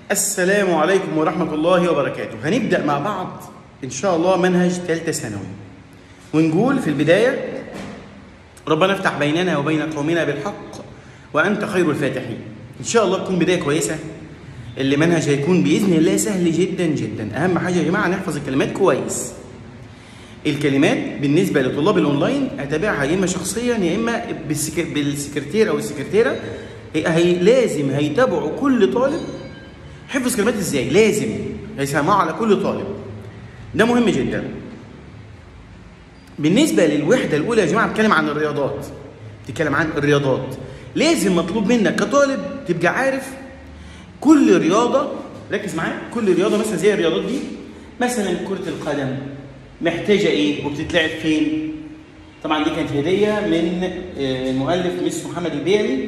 السلام عليكم ورحمة الله وبركاته هنبدأ مع بعض إن شاء الله منهج ثالثة ثانوي ونقول في البداية ربنا افتح بيننا وبين قومنا بالحق وأنت خير الفاتحين إن شاء الله تكون بداية كويسة اللي منهج هيكون بإذن الله سهل جدا جدا أهم حاجة يا جماعة نحفظ الكلمات كويس الكلمات بالنسبة لطلاب الأونلاين أتابعها يا إما شخصيا يا إما بالسك... بالسكرتير أو السكرتيرة هي... هي لازم هيتابعوا كل طالب حفظ كلمات ازاي لازم هيسمعوا على كل طالب ده مهم جدا بالنسبة للوحدة الأولى يا جماعة بتكلم عن الرياضات بتتكلم عن الرياضات لازم مطلوب منك كطالب تبقى عارف كل رياضة ركز معايا كل رياضة مثلا زي الرياضات دي مثلا كرة القدم محتاجة إيه وبتتلعب فين طبعا دي كانت هدية من المؤلف مس محمد البيلي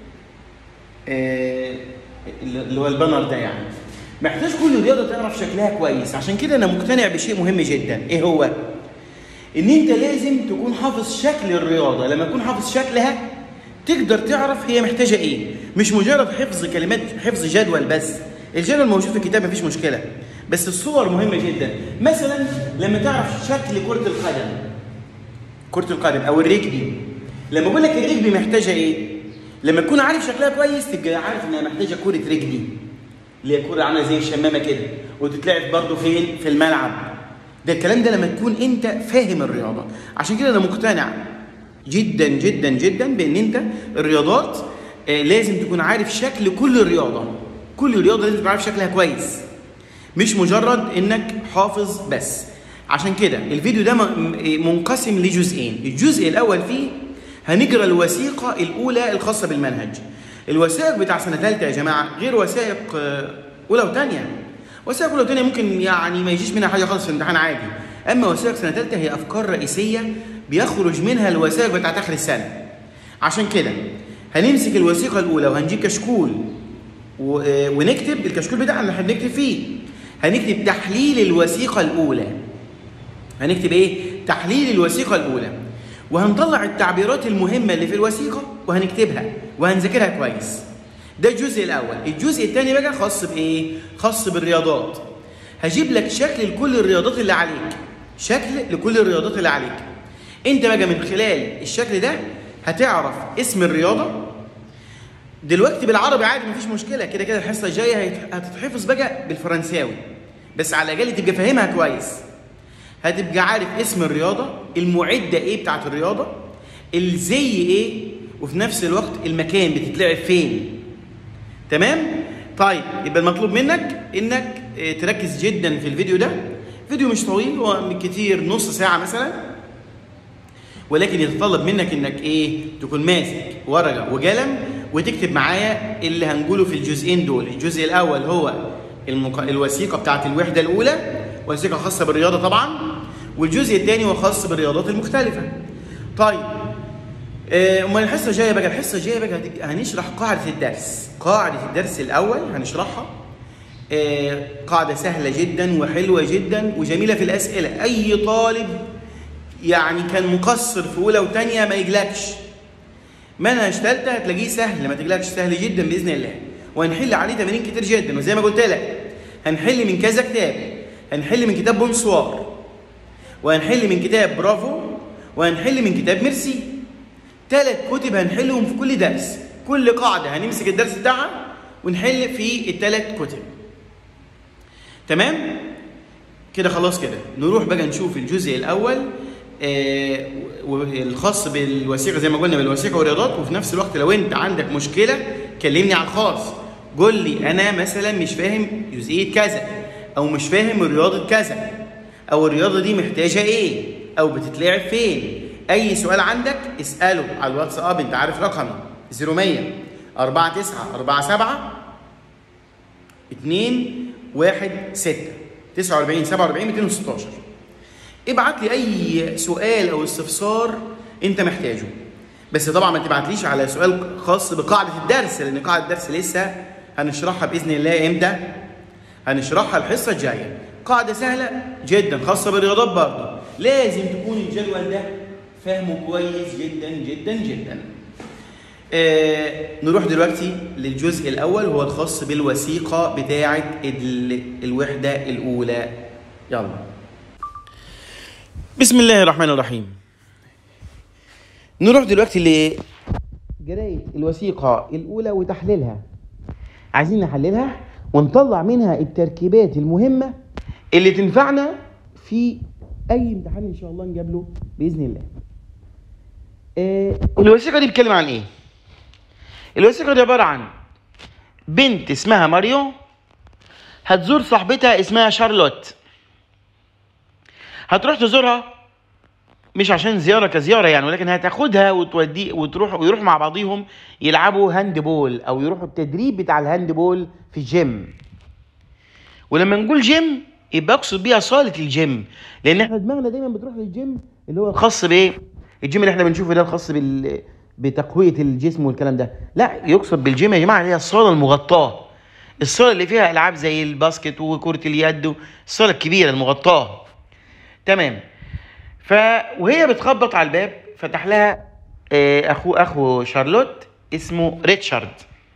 اللي هو البانر ده يعني محتاج كل رياضه تعرف شكلها كويس عشان كده انا مقتنع بشيء مهم جدا ايه هو ان انت لازم تكون حافظ شكل الرياضه لما تكون حافظ شكلها تقدر تعرف هي محتاجه ايه مش مجرد حفظ كلمات حفظ جدول بس الجدول موجود في الكتاب مفيش مشكله بس الصور مهمه جدا مثلا لما تعرف شكل كره القدم كره القدم او الرجبي لما اقول لك الرجبي محتاجه ايه لما تكون عارف شكلها كويس تبقى عارف انها محتاجه كوره رجلي اللي هي كوره عامله زي الشمامه كده وتتلعب برضه فين في الملعب ده الكلام ده لما تكون انت فاهم الرياضه عشان كده انا مقتنع جدا جدا جدا بان انت الرياضات آه لازم تكون عارف شكل كل رياضه كل رياضه لازم تكون عارف شكلها كويس مش مجرد انك حافظ بس عشان كده الفيديو ده منقسم لجزئين الجزء الاول فيه هنقرا الوثيقه الاولى الخاصه بالمنهج الوثائق بتاع سنه ثالثه يا جماعه غير وثائق اولى وثانيه وثائق اولى وثانيه ممكن يعني ما يجيش منها حاجه خالص في الامتحان عادي اما وثائق سنه ثالثه هي افكار رئيسيه بيخرج منها الوثائق بتاعت اخر السنه عشان كده هنمسك الوثيقه الاولى وهنجيب كشكول ونكتب الكشكول بتاعنا اللي احنا بنكتب فيه هنكتب تحليل الوثيقه الاولى هنكتب ايه تحليل الوثيقه الاولى وهنطلع التعبيرات المهمة اللي في الوثيقة وهنكتبها وهنذاكرها كويس ده الجزء الأول الجزء الثاني بقى خاص بإيه؟ خاص بالرياضات هجيب لك شكل لكل الرياضات اللي عليك شكل لكل الرياضات اللي عليك انت بقى من خلال الشكل ده هتعرف اسم الرياضة دلوقتي بالعربي عادي مفيش مشكلة كده كده الحصة الجاية هتتحفظ بقى بالفرنساوي بس على الأقل تبقى فاهمها كويس هتبقى عارف اسم الرياضه المعده ايه بتاعت الرياضه الزي ايه وفي نفس الوقت المكان بتتلعب فين تمام طيب يبقى المطلوب منك انك تركز جدا في الفيديو ده فيديو مش طويل هو كتير نص ساعه مثلا ولكن يتطلب منك انك ايه تكون ماسك ورقه وقلم وتكتب معايا اللي هنقوله في الجزئين دول الجزء الاول هو المق... الوثيقه بتاعت الوحده الاولى وثيقه خاصه بالرياضه طبعا والجزء الثاني هو خاص بالرياضات المختلفه طيب امال الحصه الجايه بقى الحصه الجايه بقى هنشرح قاعده الدرس قاعده الدرس الاول هنشرحها آه قاعده سهله جدا وحلوه جدا وجميله في الاسئله اي طالب يعني كان مقصر في اولى وثانيه ما يقلقش منهج ثالثه هتلاقيه سهل ما تقلقش سهل جدا باذن الله وهنحل عليه تمارين كتير جدا وزي ما قلت لك هنحل من كذا كتاب هنحل من كتاب بونسوار وهنحل من كتاب برافو وهنحل من كتاب ميرسي ثلاث كتب هنحلهم في كل درس كل قاعدة هنمسك الدرس بتاعها ونحل في الثلاث كتب تمام كده خلاص كده نروح بقى نشوف الجزء الأول آه الخاص بالوثيقة زي ما قلنا بالوثيقة والرياضات وفي نفس الوقت لو أنت عندك مشكلة كلمني على الخاص قول لي أنا مثلا مش فاهم جزئية كذا او مش فاهم رياضه كذا او الرياضه دي محتاجه ايه او بتتلعب فين اي سؤال عندك اساله على الواتساب انت عارف رقمي 0100 49 47 2 1 6 49 47 216 ابعت لي اي سؤال او استفسار انت محتاجه بس طبعا ما تبعتليش على سؤال خاص بقاعده الدرس لان قاعده الدرس لسه هنشرحها باذن الله امتى هنشرحها الحصه الجايه قاعده سهله جدا خاصه بالرياضات برضه لازم تكون الجدول ده فاهمه كويس جدا جدا جدا آه نروح دلوقتي للجزء الاول هو الخاص بالوثيقه بتاعه ال- الوحده الاولى يلا بسم الله الرحمن الرحيم نروح دلوقتي لجرايه الوثيقه الاولى وتحليلها عايزين نحللها ونطلع منها التركيبات المهمه اللي تنفعنا في اي امتحان ان شاء الله نجابله باذن الله آه، الوثيقه دي بتتكلم عن ايه الوثيقه دي عباره عن بنت اسمها ماريو هتزور صاحبتها اسمها شارلوت هتروح تزورها مش عشان زياره كزياره يعني ولكن هتاخدها وتودي وتروح ويروحوا مع بعضيهم يلعبوا هاند بول او يروحوا التدريب بتاع الهاند بول في الجيم ولما نقول جيم يبقى اقصد بيها صاله الجيم لان احنا دماغنا دايما بتروح للجيم اللي هو الخاص بايه الجيم اللي احنا بنشوفه ده الخاص بال بتقويه الجسم والكلام ده لا يقصد بالجيم يا جماعه اللي هي الصاله المغطاه الصاله اللي فيها العاب زي الباسكت وكره اليد الصاله الكبيره المغطاه تمام ف وهي بتخبط على الباب فتح لها آه، اخو اخو شارلوت اسمه ريتشارد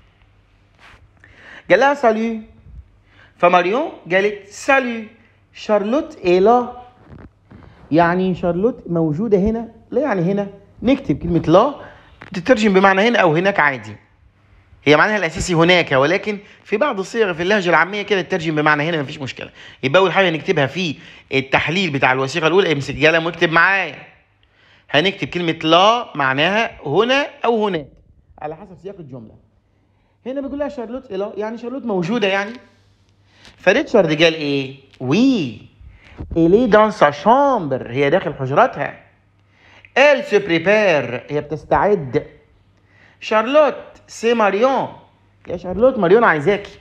قال لها سالو فماريون قالت سالو شارلوت ايه لا يعني شارلوت موجوده هنا لا يعني هنا نكتب كلمه لا تترجم بمعنى هنا او هناك عادي هي معناها الاساسي هناك ولكن في بعض الصيغ في اللهجه العاميه كده تترجم بمعنى هنا مفيش مشكله يبقى اول حاجه نكتبها في التحليل بتاع الوثيقه الاولى امسك قلم واكتب معايا هنكتب كلمه لا معناها هنا او هناك على حسب سياق الجمله هنا بيقول لها شارلوت لا يعني شارلوت موجوده يعني فريتشارد قال ايه وي إلي دان سا شامبر هي داخل حجرتها elle se prépare هي بتستعد شارلوت سي ماريون يا شارلوت ماريون عايزاكي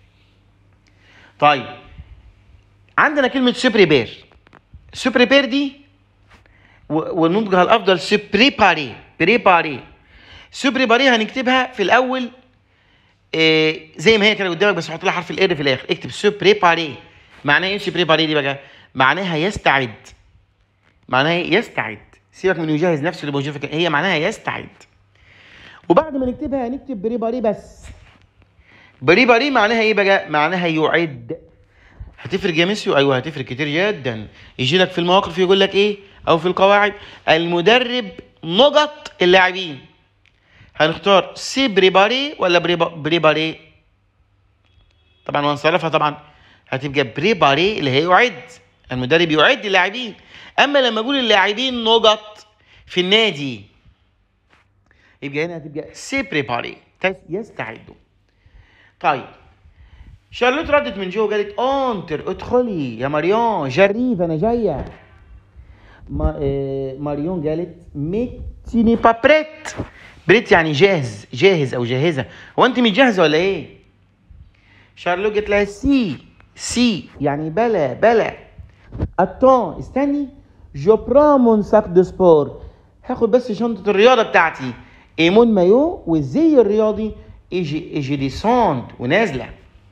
طيب عندنا كلمة سوبريبير سوبريبير دي و- ونطقها الأفضل سوبريباري بريباري سوبريباري هنكتبها في الأول إيه زي ما هي كده قدامك بس حط لها حرف الار في الآخر اكتب سوبريباري معناها ايه سوبريباري دي بقى؟ معناها يستعد معناها إيه؟ يستعد سيبك من يجهز نفسه اللي موجود في الكلمة. هي معناها يستعد وبعد ما نكتبها هنكتب بريباري بس بريباري معناها ايه بقى معناها يعد هتفرق يا ميسيو ايوه هتفرق كتير جدا يجي لك في المواقف يقول لك ايه او في القواعد المدرب نقط اللاعبين هنختار سي بريباري ولا بريبا بريباري طبعا وانصرفها طبعا هتبقى بريباري اللي هي يعد المدرب يعد اللاعبين اما لما اقول اللاعبين نقط في النادي يبقى هنا هتبقى سي بريباري يستعدوا طيب شارلوت ردت من جوه قالت انتر ادخلي يا ماريون جريف انا جايه ما آه ماريون قالت مي تيني با بريت بريت يعني جاهز جاهز او جاهزه هو انت مش جاهزه ولا ايه شارلوت قالت لها سي سي يعني بلا بلا اتون استني جو بران مون ساك دو سبور هاخد بس شنطه الرياضه بتاعتي ايمون مايو والزي الرياضي ايجي ايجي ديسوند ونازله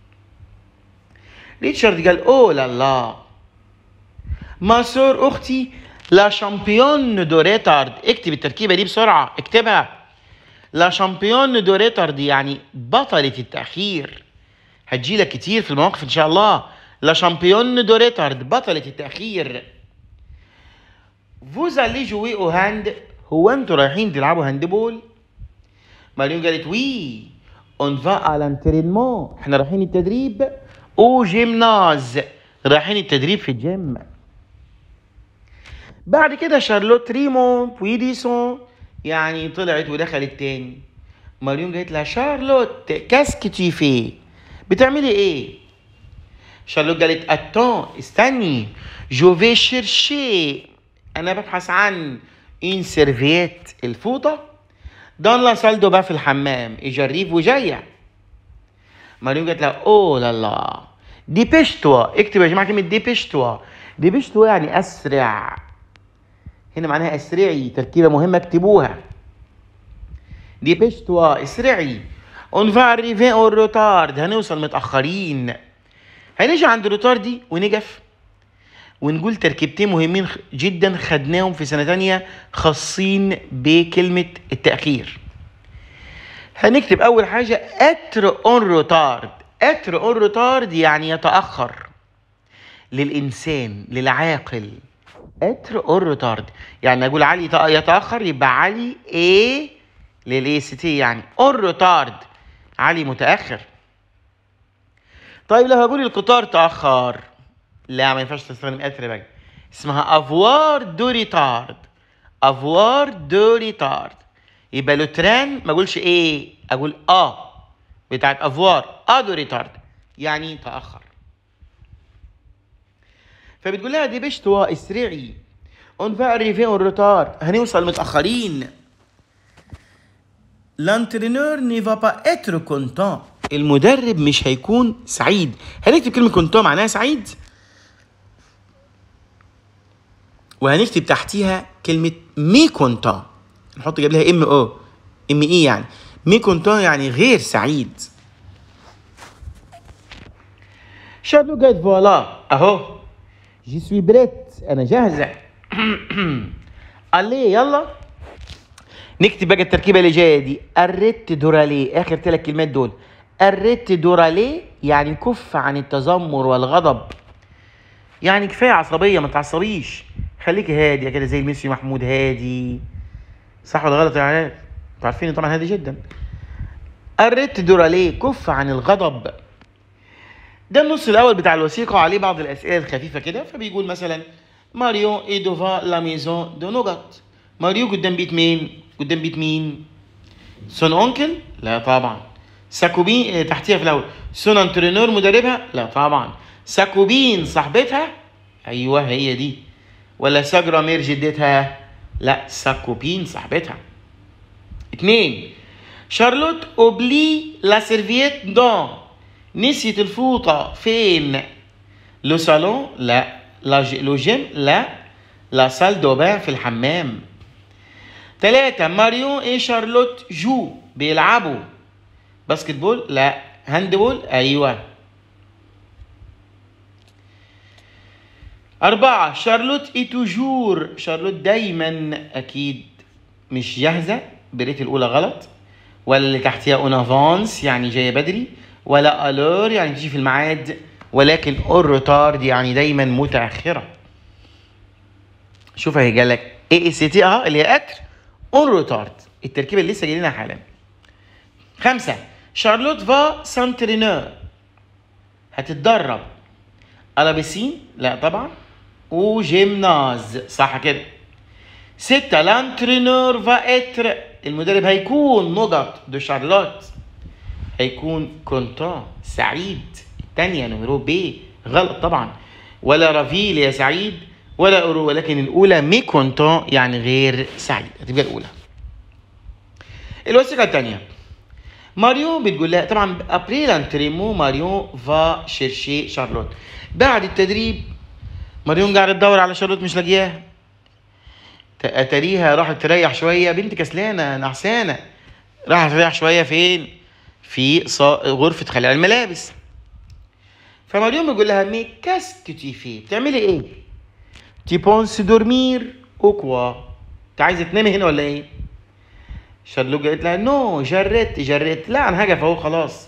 ريتشارد قال اوه لا لا ما سور اختي لا شامبيون دو ريتارد اكتب التركيبه دي بسرعه اكتبها لا شامبيون دو ريتارد يعني بطلة التأخير هتجيلك كتير في المواقف ان شاء الله لا شامبيون دو ريتارد بطلة التأخير فوز اللي جوي او هاند هو انتوا رايحين تلعبوا هاند بول ماريون قالت وي اون فا على لانترينمون احنا رايحين التدريب او جيمناز رايحين التدريب في الجيم بعد كده شارلوت ريمون بويديسون يعني طلعت ودخلت تاني ماريون قالت لها شارلوت كاسك تي في بتعملي ايه شارلوت قالت اتون استني جو في شيرشي انا ببحث عن ان سيرفيت الفوطه دون لا سال دو با في الحمام يجريف وجايه ماريون قالت لها اوه لا لا ديبيشتوا اكتب يا جماعه كلمه ديبيشتوا ديبيشتوا يعني اسرع هنا معناها اسرعي تركيبه مهمه اكتبوها ديبيشتوا اسرعي اون فا اريفي اون روتارد هنوصل متاخرين هنيجي عند الروتار دي ونقف ونقول تركيبتين مهمين خ- جدا خدناهم في سنه تانية خاصين بكلمه التاخير هنكتب اول حاجه اتر اون روتارد اتر اون روتارد يعني يتاخر للانسان للعاقل اتر اون روتارد يعني اقول علي يتأ- يتاخر يبقى علي ايه للاي سي تي يعني اون روتارد علي متاخر طيب لو هقول القطار تاخر لا ما ينفعش تستخدم اتر بقى اسمها افوار دو ريتارد افوار دو ريتارد يبقى لو تران ما اقولش ايه اقول اه بتاعت افوار اه دو ريتارد يعني تاخر فبتقول لها دي بشتوا اسرعي اون فا اريفي اون روتار هنوصل متاخرين لانترينور ني فا با اتر كونتون المدرب مش هيكون سعيد هنكتب كلمه كونتون معناها سعيد وهنكتب تحتيها كلمه مي كونتون نحط قبلها ام او ام اي يعني مي كونتون يعني غير سعيد شارلو جايت فوالا اهو جي سوي بريت انا جاهزه علي يلا نكتب بقى التركيبه اللي جايه دي الريت دورالي اخر ثلاث كلمات دول الريت دورالي يعني كف عن التذمر والغضب يعني كفايه عصبيه ما تعصبيش خليكي هاديه كده زي الميسي محمود هادي صح ولا غلط يا عيال انتوا عارفين طبعا هادي جدا الريت دورالي كف عن الغضب ده النص الاول بتاع الوثيقه وعليه بعض الاسئله الخفيفه كده فبيقول مثلا ماريو اي دوفا لا ميزون دو نوجات ماريو قدام بيت مين قدام بيت مين سون اونكل لا طبعا ساكوبين آه، تحتيها في الاول سون انترينور مدربها لا طبعا ساكوبين صاحبتها ايوه هي دي ولا ساجرا مير جدتها لا ساكوبين صاحبتها اتنين شارلوت اوبلي لا سيرفييت دون نسيت الفوطة فين لو صالون لا لا ج- لو جيم لا لا سال دوبان في الحمام تلاتة ماريو اي شارلوت جو بيلعبوا باسكت بول لا هاند بول ايوه أربعة شارلوت اي توجور شارلوت دايما أكيد مش جاهزة بريت الأولى غلط ولا اللي تحتها اون افانس يعني جاية بدري ولا الور يعني بتيجي في الميعاد ولكن اون روتارد يعني دايما متأخرة شوف اهي جالك اي اي سي تي اه اللي هي اتر اون روتارد التركيبة اللي لسه جايلنا حالا خمسة شارلوت فا سانترينور هتتدرب على بسين لا طبعا وجيمناز صح كده ستة لانترينور فا اتر المدرب هيكون نقط دو شارلوت هيكون كونتون سعيد الثانية نمرو بي غلط طبعا ولا رافيل يا سعيد ولا أورو ولكن الأولى مي كونتون يعني غير سعيد هتبقى الأولى الوثيقة الثانية ماريو بتقول لها طبعا ابري لانتريمو ماريو فا شيرشي شارلوت بعد التدريب ماريون قاعدة تدور على شارلوت مش لاقياها ت- اتاريها راحت تريح شويه بنت كسلانه نعسانه راحت تريح شويه فين في صا- غرفه خلع الملابس فمريم بيقول لها مي كاس تي في بتعملي ايه تي بونس دورمير او كوا انت عايزه تنامي هنا ولا ايه شارلوت قالت لها نو جريت جريت لا انا هقف اهو خلاص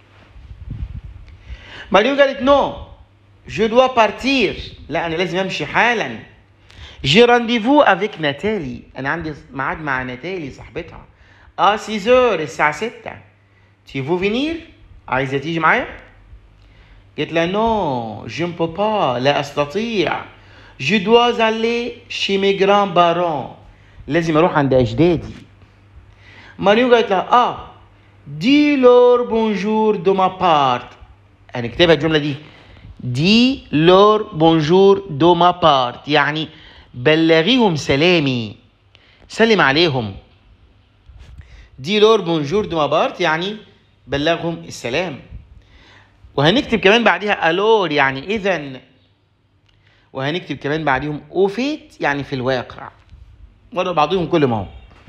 مريم قالت نو جو دوا بارتير لا انا لازم امشي حالا جي رانديفو افيك ناتالي انا عندي ميعاد مع ناتالي صاحبتها اه سيزور الساعه 6 تيفو فينير عايزه تيجي معايا قلت لها نو جو ne peux pas لا استطيع جو dois aller chez mes grands parents لازم اروح عند اجدادي ماريو قالت لها اه دي لور بونجور دو ما بارت هنكتبها الجمله دي دي لور بونجور دو ما بارت يعني بلغيهم سلامي سلم عليهم دي لور بونجور دو ما بارت يعني بلغهم السلام وهنكتب كمان بعديها الور يعني اذا وهنكتب كمان بعديهم اوفيت يعني في الواقع ورا بعضهم كل ما هو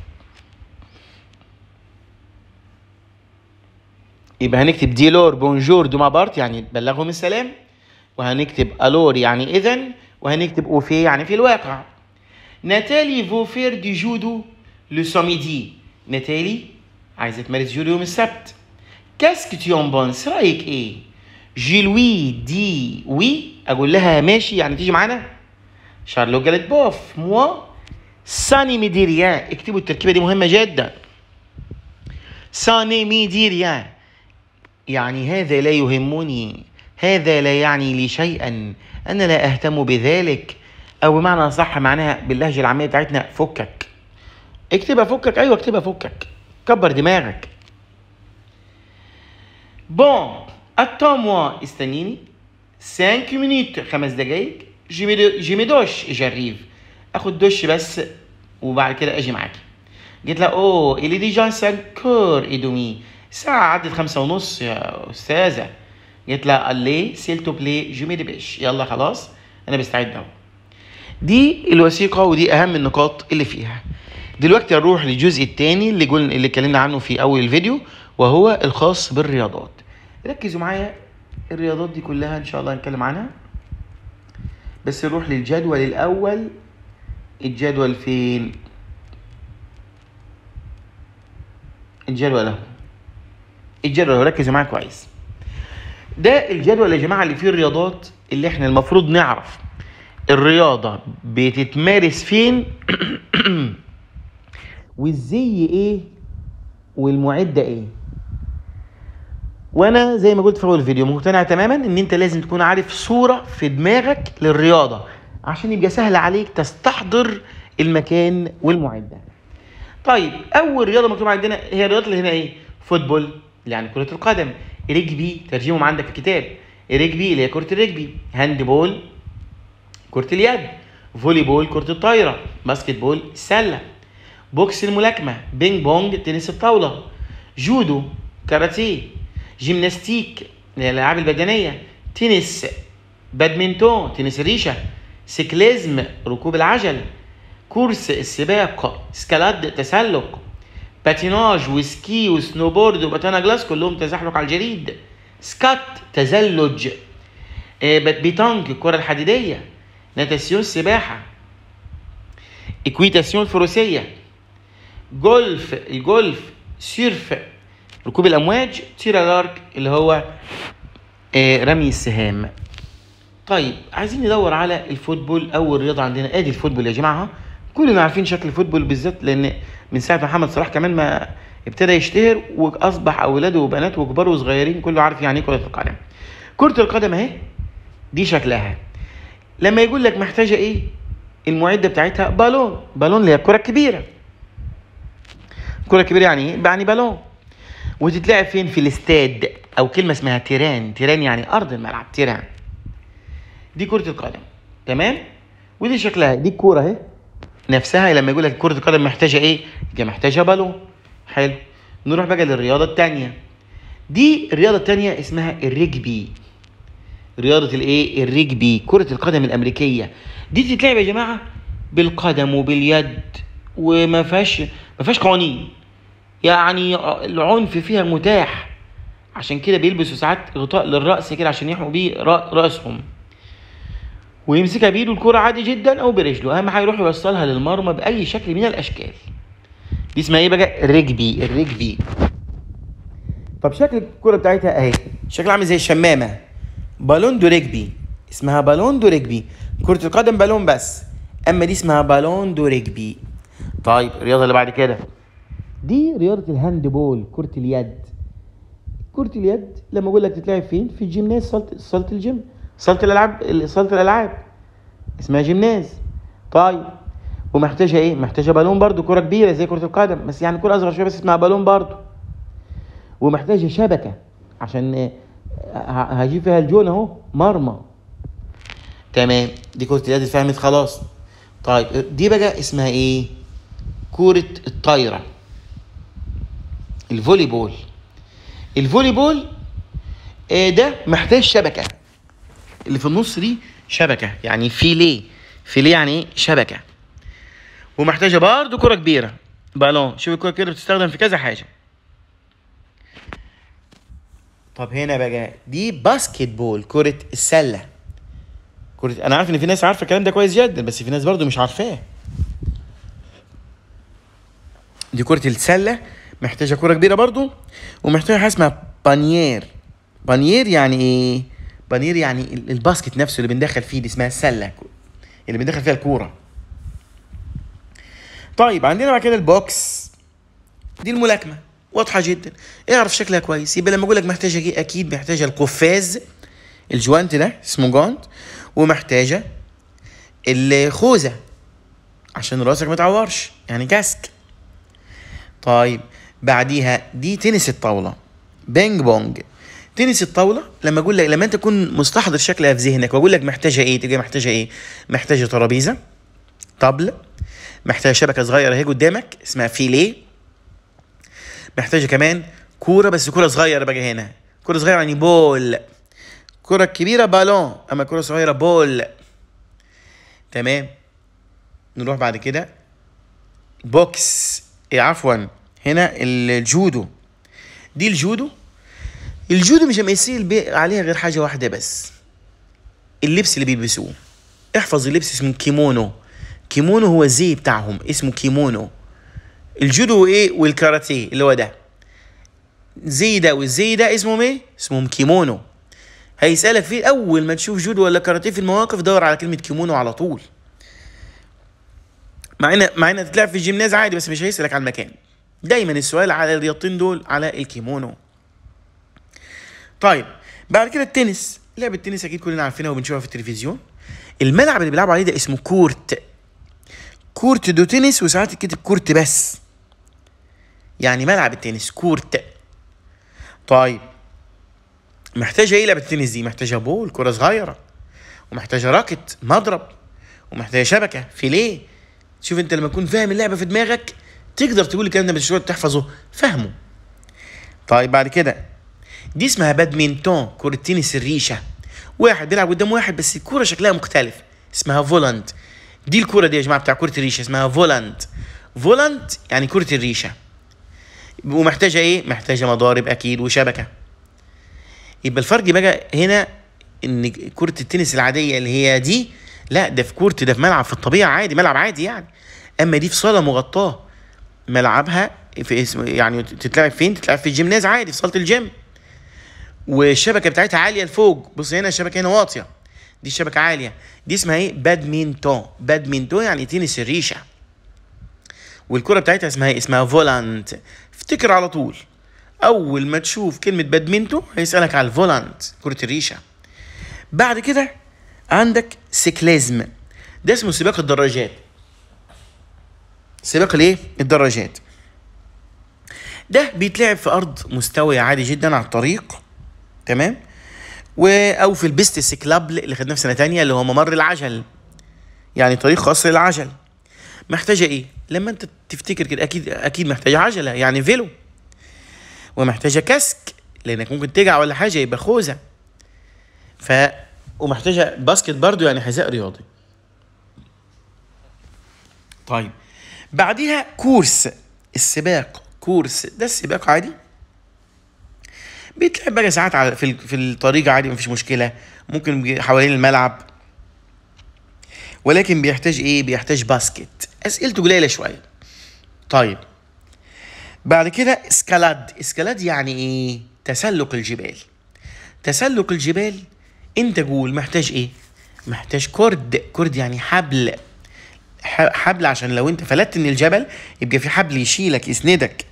يبقى هنكتب دي لور بونجور دو ما بارت يعني بلغهم السلام وهنكتب الور يعني اذا وهنكتب اوفي يعني في الواقع ناتالي فو فير دي جودو لو ساميدي ناتالي عايزه تمارس جودو يوم السبت كاسك tu en penses رايك ايه جي لوي دي وي اقول لها ماشي يعني تيجي معانا شارلو قالت بوف موا ساني مي ريان اكتبوا التركيبه دي مهمه جدا ساني مي ريان يعني هذا لا يهمني هذا لا يعني لي شيئا انا لا اهتم بذلك او بمعنى صح معناها باللهجه العاميه بتاعتنا فكك اكتبها فكك ايوه اكتبها فكك كبر دماغك بون اتون موا استنيني 5 مينوت خمس دقايق جي دوش جريف اخد دش بس وبعد كده اجي معاكي قلت لها اوه اللي ديجا سانكور ايدومي ساعة عدت خمسة ونص يا أستاذة قلت لها الي سيل تو بلي جو مي ديبيش يلا خلاص أنا بستعد أهو دي الوثيقة ودي أهم النقاط اللي فيها دلوقتي هنروح للجزء الثاني اللي قلنا اللي اتكلمنا عنه في أول الفيديو وهو الخاص بالرياضات ركزوا معايا الرياضات دي كلها إن شاء الله هنتكلم عنها بس نروح للجدول الأول الجدول فين؟ الجدول اهو الجدول اهو ركزوا معايا كويس ده الجدول يا جماعه اللي فيه الرياضات اللي احنا المفروض نعرف الرياضه بتتمارس فين والزي ايه والمعده ايه وانا زي ما قلت في اول الفيديو مقتنع تماما ان انت لازم تكون عارف صوره في دماغك للرياضه عشان يبقى سهل عليك تستحضر المكان والمعده طيب اول رياضه مكتوبه عندنا هي الرياضه اللي هنا ايه فوتبول يعني كره القدم رجبي ترجمهم عندك في الكتاب رجبي اللي هي كره الرجبي هاند بول كره اليد فولي بول كره الطايره باسكت بول السله بوكس الملاكمه بينج بونج تنس الطاوله جودو كاراتيه جيمناستيك اللي هي الالعاب البدنيه تنس بادمنتون تنس الريشه سيكليزم ركوب العجل كورس السباق سكالاد تسلق باتيناج وسكي وسنوبورد وباتانا جلاس كلهم تزحلق على الجليد سكات تزلج آه، بيتانك الكرة الحديدية ناتاسيون السباحة اكويتاسيون الفروسية جولف الجولف سيرف ركوب الامواج تيرالارك اللي هو آه، رمي السهام طيب عايزين ندور على الفوتبول اول رياضه عندنا ادي الفوتبول يا جماعه كلنا عارفين شكل الفوتبول بالذات لان من ساعه محمد صلاح كمان ما ابتدى يشتهر واصبح اولاده وبناته وكبار وصغيرين كله عارف يعني ايه كره القدم كره القدم اهي دي شكلها لما يقول لك محتاجه ايه المعده بتاعتها بالون بالون اللي هي الكره الكبيره الكره الكبيره يعني ايه يعني بالون وتتلعب فين في الاستاد او كلمه اسمها تيران تيران يعني ارض الملعب تيران دي كره القدم تمام ودي شكلها دي الكوره اهي نفسها لما يقول لك كره القدم محتاجه ايه يبقى محتاجه بالون حلو نروح بقى للرياضه الثانيه دي الرياضه الثانيه اسمها الرجبي رياضه الايه الرجبي كره القدم الامريكيه دي تتلعب يا جماعه بالقدم وباليد وما فيهاش ما فيهاش قوانين يعني العنف فيها متاح عشان كده بيلبسوا ساعات غطاء للراس كده عشان يحموا بيه رأ- راسهم ويمسكها بايده الكرة عادي جدا او برجله اهم حاجه يروح يوصلها للمرمى باي شكل من الاشكال دي اسمها ايه بقى الرجبي الرجبي طب شكل الكرة بتاعتها اهي شكلها عامل زي الشمامة بالون دو رجبي اسمها بالون دو رجبي كرة القدم بالون بس اما دي اسمها بالون دو رجبي طيب الرياضة اللي بعد كده دي رياضة الهاند بول كرة اليد كرة اليد لما اقول لك تتلعب فين في الجيمناز صالة صالة الجيم صالة الالعاب صالة الالعاب اسمها جيمناز طيب ومحتاجة ايه محتاجة بالون برضو كرة كبيرة زي كرة القدم بس يعني كرة اصغر شوية بس اسمها بالون برضو ومحتاجة شبكة عشان آه، ه- هجيب فيها الجون اهو مرمى تمام دي كرة اليد اتفهمت خلاص طيب دي بقى اسمها ايه كرة الطايرة الفولي بول الفولي بول آه، ده محتاج شبكة اللي في النص دي شبكة يعني فيليه فيليه يعني ايه شبكة ومحتاجة برضه كرة كبيرة بالون شوف الكرة كده بتستخدم في كذا حاجة طب هنا بقى دي باسكت بول كرة السلة كرة انا عارف ان في ناس عارفة الكلام ده كويس جدا بس في ناس برضه مش عارفاه دي كرة السلة محتاجه كوره كبيره برضو ومحتاجه حاجه اسمها بانيير بانيير يعني ايه بانيير يعني ال- الباسكت نفسه اللي بندخل فيه دي اسمها السله اللي بندخل فيها الكوره طيب عندنا بعد كده البوكس دي الملاكمه واضحه جدا اعرف شكلها كويس يبقى لما اقول لك محتاجه ايه اكيد محتاجه القفاز الجوانت ده اسمه جونت ومحتاجه الخوذه عشان راسك ما تعورش يعني كاسك طيب بعديها دي تنس الطاوله بينج بونج تنس الطاوله لما اقول لك لما انت تكون مستحضر شكلها في ذهنك واقول لك محتاجه ايه تبقى محتاجه ايه محتاجه ترابيزه طبل محتاجه شبكه صغيره اهي قدامك اسمها فيليه محتاجه كمان كوره بس كوره صغيره بقى هنا كوره صغيره يعني بول كرة كبيرة بالون أما كرة صغيرة بول تمام نروح بعد كده بوكس إيه عفوا هنا الجودو دي الجودو الجودو مش هيصير بي- عليها غير حاجة واحدة بس اللبس اللي بيلبسوه احفظ اللبس اسمه كيمونو كيمونو هو الزي بتاعهم اسمه كيمونو الجودو ايه والكاراتيه اللي هو ده زي ده والزي ده اسمهم ايه اسمهم كيمونو هيسألك فيه أول ما تشوف جودو ولا كاراتيه في المواقف دور على كلمة كيمونو على طول مع ان مع انها تتلعب في الجيمناز عادي بس مش هيسألك على المكان دايما السؤال على الرياضتين دول على الكيمونو طيب بعد كده التنس لعبة التنس اكيد كلنا عارفينها وبنشوفها في التلفزيون الملعب اللي بيلعبوا عليه ده اسمه كورت كورت دو تنس وساعات يتكتب كورت بس يعني ملعب التنس كورت طيب محتاجه ايه لعبه التنس دي محتاجه بول كره صغيره ومحتاجه راكت مضرب ومحتاجه شبكه فيليه شوف انت لما تكون فاهم اللعبه في دماغك تقدر تقول الكلام ده مش تقعد تحفظه فهمه طيب بعد كده دي اسمها بادمنتون كرة تنس الريشة واحد بيلعب قدام واحد بس الكرة شكلها مختلف اسمها فولانت دي الكرة دي يا جماعة بتاع كرة الريشة اسمها فولانت فولانت يعني كرة الريشة ومحتاجة ايه؟ محتاجة مضارب اكيد وشبكة يبقى الفرق بقى هنا ان كرة التنس العادية اللي هي دي لا ده في كورت ده في ملعب في الطبيعة عادي ملعب عادي يعني اما دي في صالة مغطاة ملعبها في اسم يعني تتلعب فين؟ تتلعب في الجيمناز عادي في صالة الجيم والشبكة بتاعتها عالية لفوق بص هنا الشبكة هنا واطية دي الشبكة عالية دي اسمها ايه؟ بادمنتون بادمنتون يعني تنس الريشة والكرة بتاعتها اسمها ايه؟ اسمها فولانت افتكر على طول اول ما تشوف كلمه بادمنتو هيسالك على الفولانت كره الريشه بعد كده عندك سيكليزم ده اسمه سباق الدراجات سباق الايه الدراجات ده بيتلعب في ارض مستويه عادي جدا على الطريق تمام و او في البيست سيكلاب اللي خدناه في سنه تانية اللي هو ممر العجل يعني طريق خاص للعجل محتاجه ايه لما انت تفتكر كده اكيد اكيد محتاجه عجله يعني فيلو ومحتاجه كاسك لانك ممكن تقع ولا حاجه يبقى خوذه ف ومحتاجه باسكت برضو يعني حذاء رياضي طيب بعديها كورس السباق كورس ده السباق عادي بيتلعب بقى ساعات على في ال- في الطريق عادي مفيش مشكله ممكن بي- حوالين الملعب ولكن بيحتاج ايه بيحتاج باسكت اسئلته قليله شويه طيب بعد كده اسكالاد اسكالاد يعني ايه تسلق الجبال تسلق الجبال انت قول محتاج ايه محتاج كرد كرد يعني حبل ح- حبل عشان لو انت فلتت من الجبل يبقى في حبل يشيلك يسندك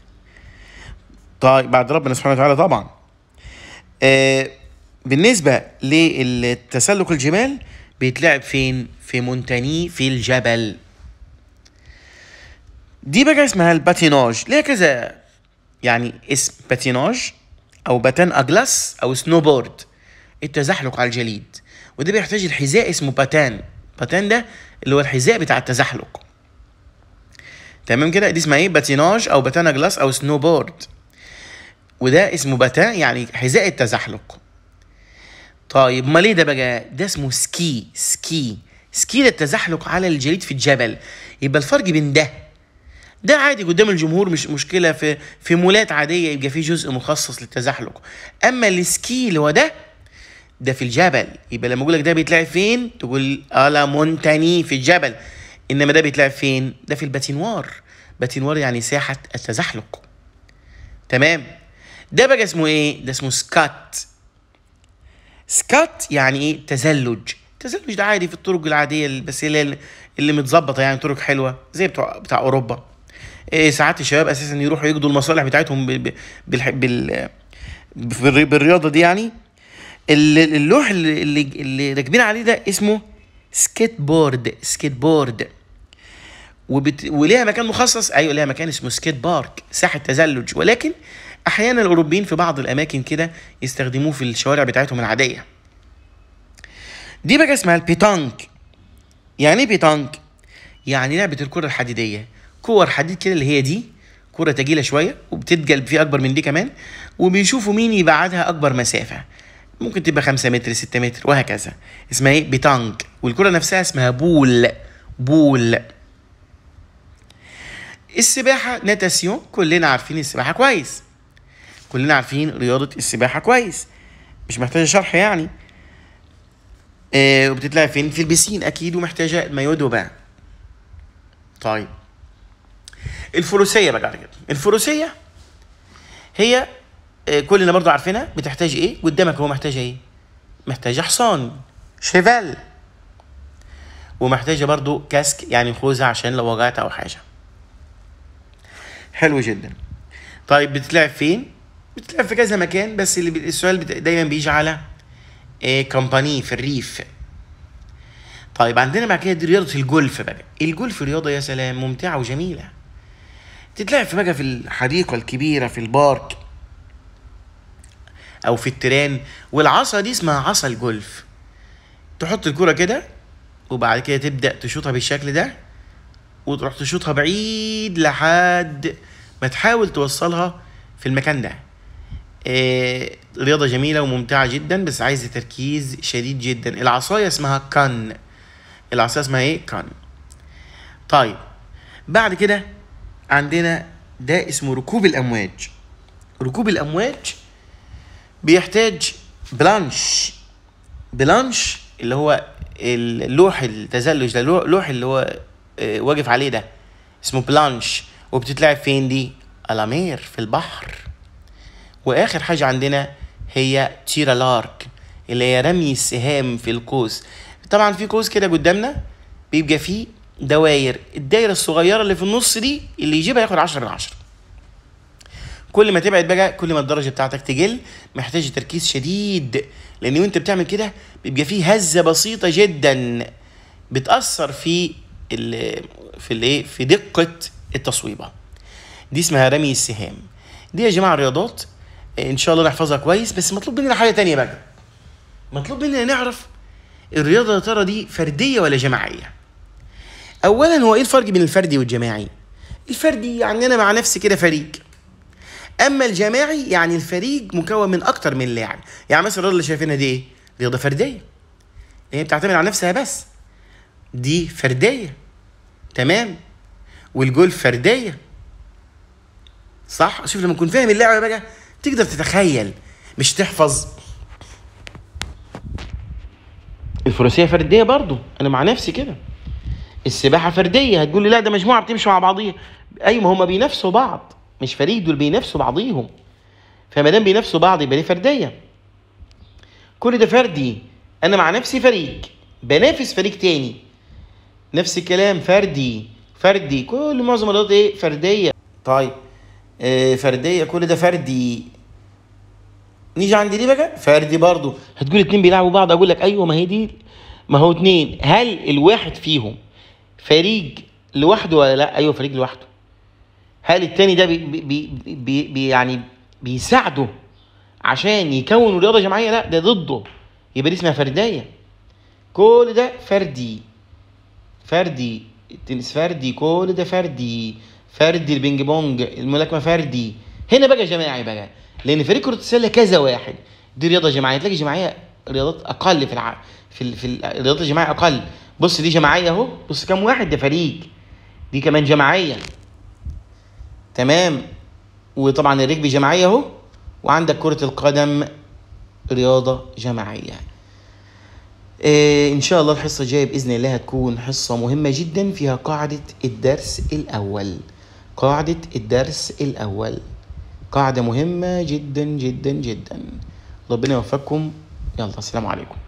طيب بعد ربنا سبحانه وتعالى طبعا آه بالنسبة للتسلق الجبال بيتلعب فين في مونتاني في الجبل دي بقى اسمها الباتيناج ليها كذا يعني اسم باتيناج او باتان اجلاس او سنوبورد التزحلق على الجليد وده بيحتاج الحذاء اسمه باتان باتان ده اللي هو الحذاء بتاع التزحلق تمام كده دي اسمها ايه باتيناج او باتان اجلاس او سنوبورد وده اسمه باتان يعني حذاء التزحلق طيب ما ليه ده بقى ده اسمه سكي سكي سكي ده التزحلق على الجليد في الجبل يبقى الفرق بين ده ده عادي قدام الجمهور مش مشكله في في مولات عاديه يبقى في جزء مخصص للتزحلق اما السكي اللي هو ده ده في الجبل يبقى لما اقول لك ده بيتلعب فين تقول الا مونتاني في الجبل انما ده بيتلعب فين ده في الباتينوار باتينوار يعني ساحه التزحلق تمام ده بقى اسمه ايه ده اسمه سكات سكات يعني ايه تزلج التزلج ده عادي في الطرق العاديه بس اللي اللي متظبطه يعني طرق حلوه زي بتوع بتاع اوروبا إيه ساعات الشباب اساسا يروحوا يقضوا المصالح بتاعتهم بال بال بال بالرياضه دي يعني اللوح اللي اللي, اللي راكبين عليه ده اسمه سكيت بورد سكيت بورد وبت... وليها مكان مخصص ايوه ليها مكان اسمه سكيت بارك ساحه تزلج ولكن احيانا الاوروبيين في بعض الاماكن كده يستخدموه في الشوارع بتاعتهم العاديه دي بقى اسمها البيتانك يعني ايه بيتانك يعني لعبه الكره الحديديه كور حديد كده اللي هي دي كره تجيله شويه وبتتجلب في اكبر من دي كمان وبيشوفوا مين يبعدها اكبر مسافه ممكن تبقى 5 متر 6 متر وهكذا اسمها ايه بيتانك والكره نفسها اسمها بول بول السباحه ناتاسيون كلنا عارفين السباحه كويس كلنا عارفين رياضه السباحه كويس مش محتاجه شرح يعني آه وبتتلعب فين في البسين اكيد ومحتاجه المايو دوبان طيب الفروسيه بقى كده الفروسيه هي آه كلنا برضو عارفينها بتحتاج ايه قدامك هو محتاجه ايه محتاجه حصان شيفال ومحتاجه برضو كاسك يعني خوذه عشان لو وجعت او حاجه حلو جدا طيب بتتلعب فين بتتلعب في كذا مكان بس اللي السؤال دايما بيجي على إيه كومباني في الريف طيب عندنا بعد كده دي رياضه الجولف بقى الجولف رياضه يا سلام ممتعه وجميله تتلعب في بقى في الحديقه الكبيره في البارك او في التران والعصا دي اسمها عصا الجولف تحط الكره كده وبعد كده تبدا تشوطها بالشكل ده وتروح تشوطها بعيد لحد ما تحاول توصلها في المكان ده إيه رياضة جميلة وممتعة جدا بس عايزة تركيز شديد جدا العصاية اسمها كان العصاية اسمها ايه كان طيب بعد كده عندنا ده اسمه ركوب الأمواج ركوب الأمواج بيحتاج بلانش بلانش اللي هو اللوح التزلج ده اللوح اللي هو واقف عليه ده اسمه بلانش وبتتلعب فين دي الامير في البحر واخر حاجه عندنا هي تيرا لارك اللي هي رمي السهام في القوس طبعا في قوس كده قدامنا بيبقى فيه دواير الدايره الصغيره اللي في النص دي اللي يجيبها ياخد 10 من 10 كل ما تبعد بقى كل ما الدرجه بتاعتك تقل محتاج تركيز شديد لان وانت بتعمل كده بيبقى فيه هزه بسيطه جدا بتاثر في ال في الايه في دقه التصويبه دي اسمها رمي السهام دي يا جماعه رياضات ان شاء الله نحفظها كويس بس مطلوب مننا حاجه تانية بقى مطلوب مننا نعرف الرياضه يا ترى دي فرديه ولا جماعيه اولا هو ايه الفرق بين الفردي والجماعي الفردي يعني انا مع نفسي كده فريق اما الجماعي يعني الفريق مكون من اكتر من لاعب يعني مثلا الرياضه اللي شايفينها دي ايه رياضه فرديه هي بتعتمد على نفسها بس دي فرديه تمام والجولف فرديه صح شوف لما تكون فاهم اللعبه بقى تقدر تتخيل مش تحفظ الفروسيه فرديه برضو انا مع نفسي كده السباحه فرديه هتقول لي لا ده مجموعه بتمشي مع بعضيها ايوه ما هم بينافسوا بعض مش فريق دول بينافسوا بعضيهم فما دام بينافسوا بعض يبقى دي فرديه كل ده فردي انا مع نفسي فريق بنافس فريق تاني نفس الكلام فردي فردي كل معظم الرياضات ايه فرديه طيب آه فرديه كل ده فردي نيجي عند دي بقى فردي برضو هتقول اتنين بيلعبوا بعض اقول لك ايوه ما هي دي ما هو اتنين هل الواحد فيهم فريق لوحده ولا لا ايوه فريق لوحده هل التاني ده بي بي بي بي يعني بيساعده عشان يكونوا رياضه جماعيه لا ده ضده يبقى دي اسمها فرديه كل ده فردي فردي التنس فردي كل ده فردي فردي البينج بونج الملاكمه فردي هنا بقى جماعي بقى لان فريق كره السله كذا واحد دي رياضه جماعيه تلاقي جماعيه رياضات اقل في الع... في ال... في الرياضات الجماعيه اقل بص دي جماعيه اهو بص كام واحد ده فريق دي كمان جماعيه تمام وطبعا الرجبي جماعيه اهو وعندك كره القدم رياضه جماعيه إيه ان شاء الله الحصه الجايه باذن الله هتكون حصه مهمه جدا فيها قاعده الدرس الاول قاعده الدرس الاول قاعدة مهمة جدا جدا جدا ربنا يوفقكم يلا السلام عليكم